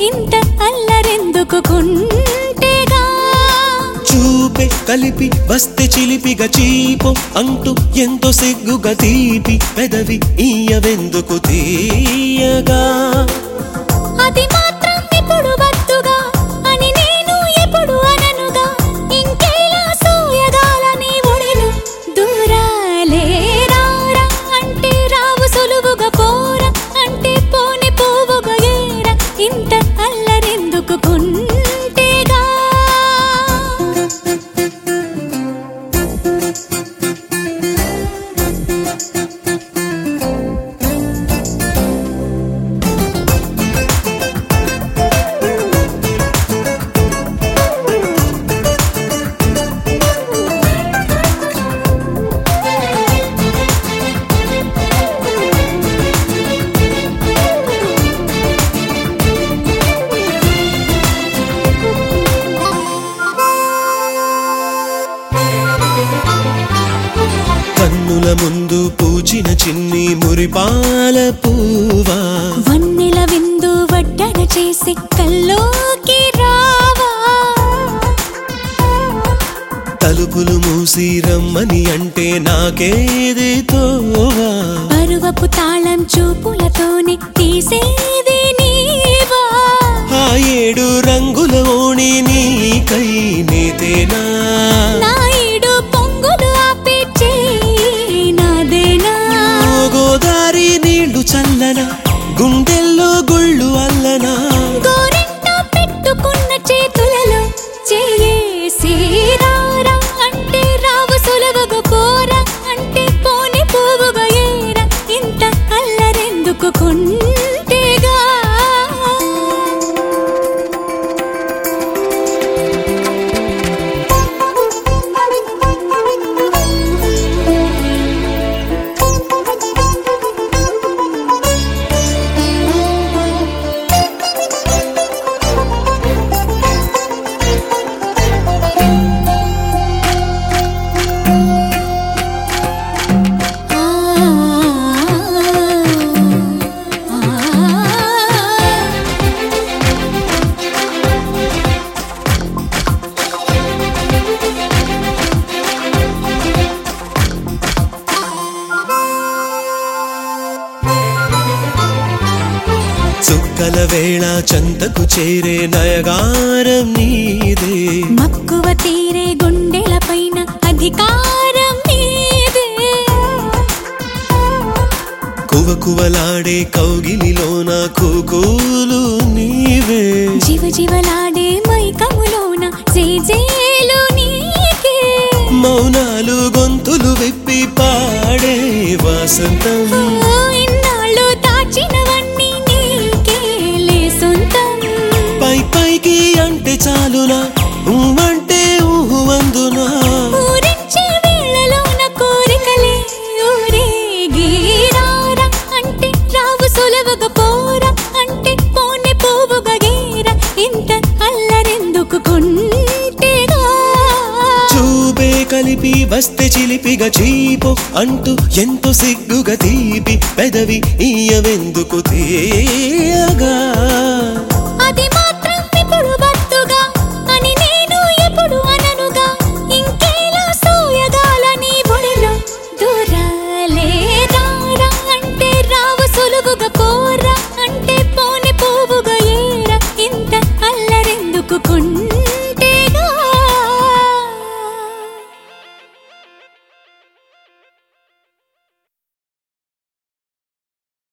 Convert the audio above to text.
ఇంత అల్లరెందుకు కుంటేగా చూపే కలిపి వస్తే చిలిపిగా చీపో అంటూ ఎంతో సిగ్గుగా తీపి పెదవి ఈయవెందుకు తీయగా అది మాత్రం ఇప్పుడు వద్దుగా అని నేను ఎప్పుడు అననుగా ఇంకేలా సూయగాలని ఒడిలో దూరాలే రారా అంటే రావు సులువుగా పోరా అంటే పోని పోవుగా ఏరా ఇంత అల్లరెందుకు కుంటేగా కన్నుల ముందు పూచిన చిన్ని మురిపాల పూవా వన్నెల విందు వడ్డన చేసి కల్లోకి రావా తలుపులు మూసి రమ్మని అంటే నాకేది తోవా పరువపు తాళం చూపులతోనే తీసేది నీవా ఆ ఏడు రంగుల ఓణి నీకై నేతేనా నాయుడు పొంగులు ఆపేచే నాదేనా ఓ గోదారి నీళ్లు చల్లనా గుండెల్లో గుళ్ళు అల్లనా గోరెంట పెట్టుకున్న చేతులలో చేయేసి రారా అంటే రావు సులువుగా పోరా అంటే పోని పోవుగా ఏరా ఇంత అల్లరెందుకు కొంటేగా చుక్కల వేళ చంతకు చేరే నయగారం నీదే మక్కువ తీరే గుండెల పైన అధికారం నీదే కువకువలాడే కౌగిలిలోన కూకూలు నీవే జీవ జీవలాడే మైకములోన జేజేలు నీకే మౌనాలు గొంతులు విప్పి పాడే వాసంతం ఓ ఇన్నాళ్ళు దాచినవన్నీ నీకేలే సొంతం పై పైకి అంటే చాలునా అంటే ఊహు అందునా ఊరించే వేళలోన కోరికలే ఊరేగి రారా అంటే రావు సులువుగా పోరా అంటే పోని పోవుగా గేరా ఇంత అల్లరెందుకు కొంటేగా చూపే కలిపి వస్తే చిలిపిగా చీపో అంటూ ఎంతో సిగ్గుగా తీపి పెదవి ఈయవెందుకు తీయగా